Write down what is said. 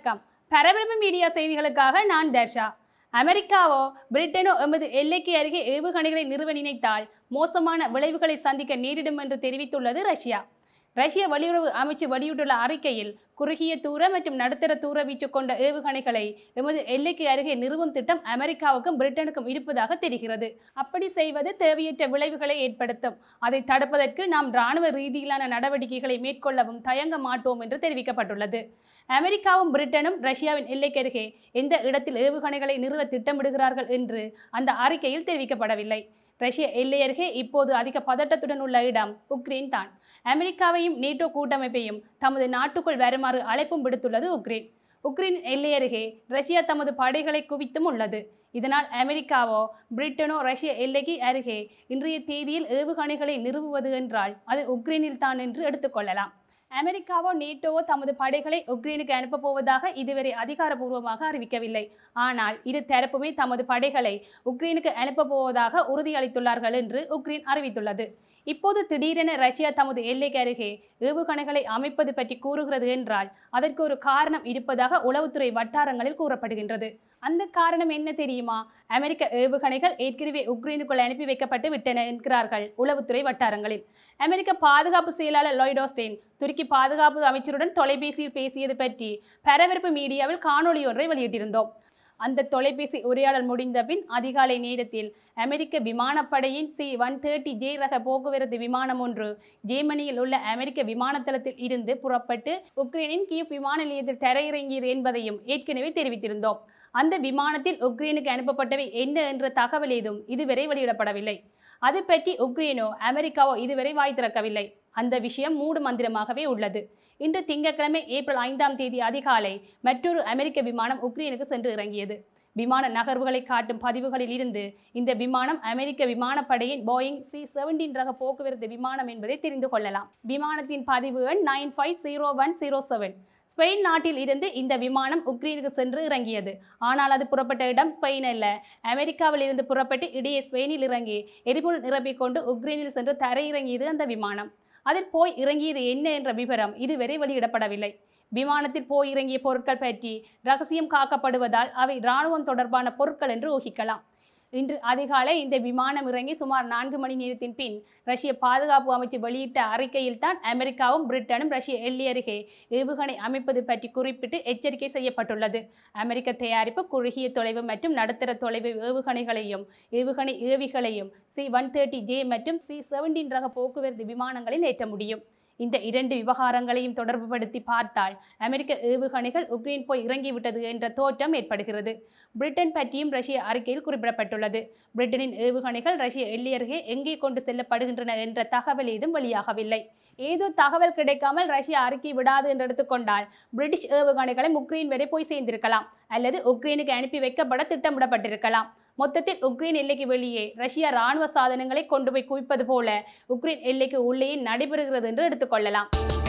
வணக்கம் பரபரப்பு மீடியா செய்திகளுக்காக நான் தர்ஷா அமெரிக்காவோ பிரிட்டனோ எமது எல்லைக்கு அருகே ஏவுகணைகளை நிறுவ நினைத்தால் மோசமான விளைவுகளை சந்திக்க நேரிடும் என்று தெரிவித்துள்ளது ரஷ்யா ரஷ்ய வெளியுறவு அமைச்சு வெளியிட்டுள்ள அறிக்கையில் குறுகிய தூர மற்றும் நடுத்தர தூர வீச்சு கொண்ட ஏவுகணைகளை எமது எல்லைக்கு அருகே நிறுவும் திட்டம் அமெரிக்காவுக்கும் பிரிட்டனுக்கும் இருப்பதாக தெரிகிறது அப்படி செய்வது தேவையற்ற விளைவுகளை ஏற்படுத்தும் அதை தடுப்பதற்கு நாம் இராணுவ ரீதியிலான நடவடிக்கைகளை மேற்கொள்ளவும் தயங்க மாட்டோம் என்று தெரிவிக்கப்பட்டுள்ளது அமெரிக்காவும் பிரிட்டனும் ரஷ்யாவின் எல்லைக்கருகே எந்த இடத்தில் ஏவுகணைகளை நிறுவ திட்டமிடுகிறார்கள் என்று அந்த அறிக்கையில் தெரிவிக்கப்படவில்லை ரஷ்ய எல்லை அருகே இப்போது அதிக பதட்டத்துடன் உள்ள இடம் உக்ரைன் தான் அமெரிக்காவையும் நேட்டோ கூட்டமைப்பையும் தமது நாட்டுக்குள் வருமாறு அழைப்பும் விடுத்துள்ளது உக்ரைன் உக்ரைன் எல்லை அருகே ரஷ்யா தமது படைகளை குவித்தும் உள்ளது இதனால் அமெரிக்காவோ பிரிட்டனோ ரஷ்ய எல்லைக்கு அருகே இன்றைய தேதியில் ஏவுகணைகளை நிறுவுவது என்றால் அது உக்ரைனில் தான் என்று எடுத்துக்கொள்ளலாம் அமெரிக்காவோ நேட்டோவோ தமது படைகளை உக்ரைனுக்கு அனுப்பப் போவதாக இதுவரை அதிகாரப்பூர்வமாக அறிவிக்கவில்லை ஆனால் இரு தரப்புமே தமது படைகளை உக்ரைனுக்கு அனுப்பப் போவதாக உறுதியளித்துள்ளார்கள் என்று உக்ரைன் அறிவித்துள்ளது இப்போது திடீரென ரஷ்யா தமது எல்லைக்கு அருகே ஏவுகணைகளை அமைப்பது பற்றி கூறுகிறது என்றால் அதற்கு ஒரு காரணம் இருப்பதாக உளவுத்துறை வட்டாரங்களில் கூறப்படுகின்றது அந்த காரணம் என்ன தெரியுமா அமெரிக்க ஏவுகணைகள் ஏற்கனவே உக்ரைனுக்குள் அனுப்பி வைக்கப்பட்டு விட்டன என்கிறார்கள் உளவுத்துறை வட்டாரங்களில் அமெரிக்க பாதுகாப்பு செயலாளர் லாய்டோஸ்டேன் துருக்கி பாதுகாப்பு அமைச்சருடன் தொலைபேசியில் பேசியது பற்றி பரபரப்பு மீடியாவில் காணொளி ஒன்றை வெளியிட்டிருந்தோம் அந்த தொலைபேசி உரையாடல் முடிந்த பின் அதிகாலை நேரத்தில் அமெரிக்க விமானப்படையின் சி ஒன் தேர்ட்டி ஜே ரக போக்குவரத்து விமானம் ஒன்று ஜேர்மனியில் உள்ள அமெரிக்க விமானத்தளத்தில் இருந்து புறப்பட்டு உக்ரைனின் கீவ் விமான நிலையத்தில் தரையிறங்கியது என்பதையும் ஏற்கனவே தெரிவித்திருந்தோம் அந்த விமானத்தில் உக்ரைனுக்கு அனுப்பப்பட்டவை என்ன என்ற தகவல் ஏதும் இதுவரை வெளியிடப்படவில்லை அது பற்றி உக்ரைனோ அமெரிக்காவோ இதுவரை வாய் திறக்கவில்லை அந்த விஷயம் மூடு மந்திரமாகவே உள்ளது இன்று திங்கட்கிழமை ஏப்ரல் ஐந்தாம் தேதி அதிகாலை மற்றொரு அமெரிக்க விமானம் உக்ரைனுக்கு சென்று இறங்கியது விமான நகர்வுகளை காட்டும் பதிவுகளில் இருந்து இந்த விமானம் அமெரிக்க விமானப்படையின் போயிங் சி செவன்டீன் ரக போக்குவரத்து விமானம் என்பதை தெரிந்து கொள்ளலாம் விமானத்தின் பதிவு எண் nine five zero one zero seven Spain நாட்டில் இருந்து இந்த விமானம் உக்ரைனுக்கு சென்று இறங்கியது ஆனால் அது புறப்பட்ட இடம் ஸ்பெயின் அல்ல அமெரிக்காவில் இருந்து புறப்பட்டு இடையே ஸ்பெயினில் இறங்கி எரிபொருள் நிரப்பிக்கொண்டு உக்ரைனில் சென்று தரையிறங்கியது அந்த விமானம் அதில் போய் இறங்கியது என்ன என்ற விவரம் இதுவரை வெளியிடப்படவில்லை விமானத்தில் போய் இறங்கிய பொருட்கள் பற்றி ரகசியம் காக்கப்படுவதால் அவை இராணுவம் தொடர்பான பொருட்கள் என்று ஊகிக்கலாம் இன்று அதிகாலை இந்த விமானம் இறங்கி சுமார் நான்கு மணி நேரத்தின் பின் ரஷ்ய பாதுகாப்பு அமைச்சு வெளியிட்ட அறிக்கையில் தான் அமெரிக்காவும் பிரிட்டனும் ரஷ்ய எல்லை அருகே ஏவுகணை அமைப்பது பற்றி குறிப்பிட்டு எச்சரிக்கை செய்யப்பட்டுள்ளது அமெரிக்க தயாரிப்பு குறுகிய தொலைவு மற்றும் நடுத்தர தொலைவு ஏவுகணைகளையும் ஏவுகணை ஏவிகளையும் சி ஒன் தேர்ட்டி ஜே மற்றும் சி செவன்டீன் ரக போக்குவரத்து விமானங்களில் ஏற்ற முடியும் இந்த இரண்டு விவகாரங்களையும் தொடர்புபடுத்தி பார்த்தால் அமெரிக்க ஏவுகணைகள் உக்ரைன் போய் இறங்கிவிட்டது என்ற தோற்றம் ஏற்படுகிறது பிரிட்டன் பற்றியும் ரஷ்ய அறிக்கையில் குறிப்பிடப்பட்டுள்ளது பிரிட்டனின் ஏவுகணைகள் ரஷ்ய எல்லை அருகே எங்கே கொண்டு செல்லப்படுகின்றன என்ற தகவல் ஏதும் வெளியாகவில்லை ஏதோ தகவல் கிடைக்காமல் ரஷ்யா அறிக்கை விடாது என்று எடுத்துக்கொண்டால் பிரிட்டிஷ் ஏவுகணைகளை உக்ரைன் வரை போய் சேர்ந்திருக்கலாம் அல்லது உக்ரைனுக்கு அனுப்பி வைக்கப்பட திட்டமிடப்பட்டிருக்கலாம் மொத்தத்தில் உக்ரைன் எல்லைக்கு வெளியே ரஷ்யா ராணுவ சாதனங்களை கொண்டு போய் குவிப்பது போல உக்ரைன் எல்லைக்கு உள்ளேயே நடைபெறுகிறது என்று எடுத்துக்கொள்ளலாம்